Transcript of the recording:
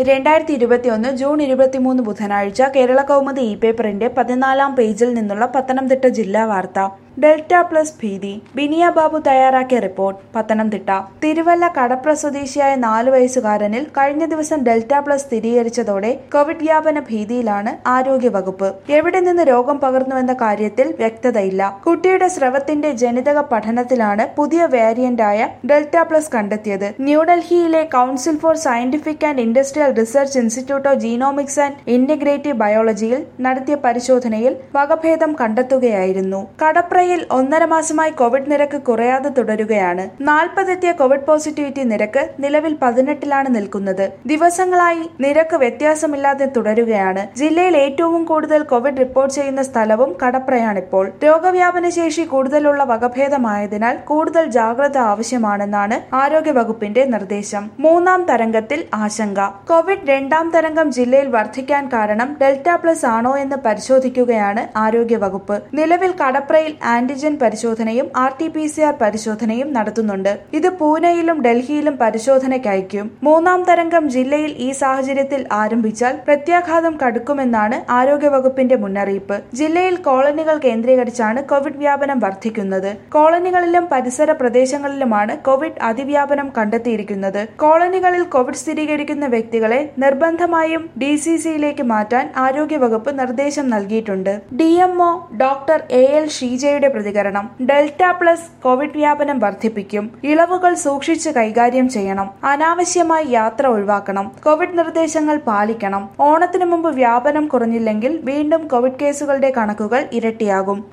രണ്ടായിരത്തി ഇരുപത്തിയൊന്ന് ജൂൺ ഇരുപത്തിമൂന്ന് ബുധനാഴ്ച കേരള കൗമുദി ഇ പേപ്പറിന്റെ പതിനാലാം പേജിൽ നിന്നുള്ള പത്തനംതിട്ട ജില്ലാ വാർത്ത ഡെൽറ്റ പ്ലസ് ഭീതി ബിനിയ ബാബു തയ്യാറാക്കിയ റിപ്പോർട്ട് പത്തനംതിട്ട തിരുവല്ല കടപ്ര സ്വദേശിയായ നാല് വയസ്സുകാരനിൽ കഴിഞ്ഞ ദിവസം ഡെൽറ്റ പ്ലസ് സ്ഥിരീകരിച്ചതോടെ കോവിഡ് വ്യാപന ഭീതിയിലാണ് ആരോഗ്യവകുപ്പ് എവിടെ നിന്ന് രോഗം പകർന്നുവെന്ന കാര്യത്തിൽ വ്യക്തതയില്ല കുട്ടിയുടെ സ്രവത്തിന്റെ ജനിതക പഠനത്തിലാണ് പുതിയ വേരിയന്റായ ഡെൽറ്റ പ്ലസ് കണ്ടെത്തിയത് ന്യൂഡൽഹിയിലെ council for scientific and industrial research institute of genomics and integrative ബയോളജിയിൽ നടത്തിയ പരിശോധനയിൽ വകഭേദം കണ്ടെത്തുകയായിരുന്നു കടപ്രയിൽ ഒന്നര മാസമായി കോവിഡ് നിരക്ക് കുറയാതെ തുടരുകയാണ് നാൽപ്പതെത്തിയ കോവിഡ് പോസിറ്റിവിറ്റി നിരക്ക് നിലവിൽ പതിനെട്ടിലാണ് നിൽക്കുന്നത് ദിവസങ്ങളായി നിരക്ക് വ്യത്യാസമില്ലാതെ തുടരുകയാണ് ജില്ലയിൽ ഏറ്റവും കൂടുതൽ കോവിഡ് റിപ്പോർട്ട് ചെയ്യുന്ന സ്ഥലവും കടപ്രയാണിപ്പോൾ രോഗവ്യാപന ശേഷി കൂടുതലുള്ള വകഭേദമായതിനാൽ കൂടുതൽ ജാഗ്രത ആവശ്യമാണെന്നാണ് ആരോഗ്യവകുപ്പിന്റെ നിർദ്ദേശം മൂന്നാം തരംഗത്തിൽ ആശങ്ക കോവിഡ് രണ്ടാം തരംഗം ജില്ലയിൽ വർദ്ധിക്കാൻ കാരണം ഡെൽറ്റ പ്ലസ് ആണോ എന്ന് പരിശോധിക്കുകയാണ് ആരോഗ്യവകുപ്പ് നിലവിൽ കടപ്രയിൽ ആന്റിജൻ പരിശോധനയും R T P C R പരിശോധനയും നടത്തുന്നുണ്ട് ഇത് പൂനെയിലും ഡൽഹിയിലും പരിശോധനയ്ക്ക് അയക്കും മൂന്നാം തരംഗം ജില്ലയിൽ ഈ സാഹചര്യത്തിൽ ആരംഭിച്ചാൽ പ്രത്യാഘാതം കടുക്കുമെന്നാണ് ആരോഗ്യവകുപ്പിന്റെ മുന്നറിയിപ്പ് ജില്ലയിൽ കോളനികൾ കേന്ദ്രീകരിച്ചാണ് കോവിഡ് വ്യാപനം വർദ്ധിക്കുന്നത് കോളനികളിലും പരിസര പ്രദേശങ്ങളിലുമാണ് കോവിഡ് അതിവ്യാപനം കണ്ടെത്തിയിരിക്കുന്നത് കോളനികളിൽ കോവിഡ് സ്ഥിരീകരിക്കുന്ന വ്യക്തികളെ നിർബന്ധമായും ഡി സി സിയിലേക്ക് മാറ്റാൻ ആരോഗ്യവകുപ്പ് നിർദ്ദേശം നൽകിയിട്ടുണ്ട് D M O doctor A L ഷീജയുടെ പ്രതികരണം ഡെൽറ്റ പ്ലസ് കോവിഡ് വ്യാപനം വർദ്ധിപ്പിക്കും ഇളവുകൾ സൂക്ഷിച്ച് കൈകാര്യം ചെയ്യണം അനാവശ്യമായി യാത്ര ഒഴിവാക്കണം കോവിഡ് നിർദ്ദേശങ്ങൾ പാലിക്കണം ഓണത്തിനു മുമ്പ് വ്യാപനം കുറഞ്ഞില്ലെങ്കിൽ വീണ്ടും കോവിഡ് കേസുകളുടെ കണക്കുകൾ ഇരട്ടിയാകും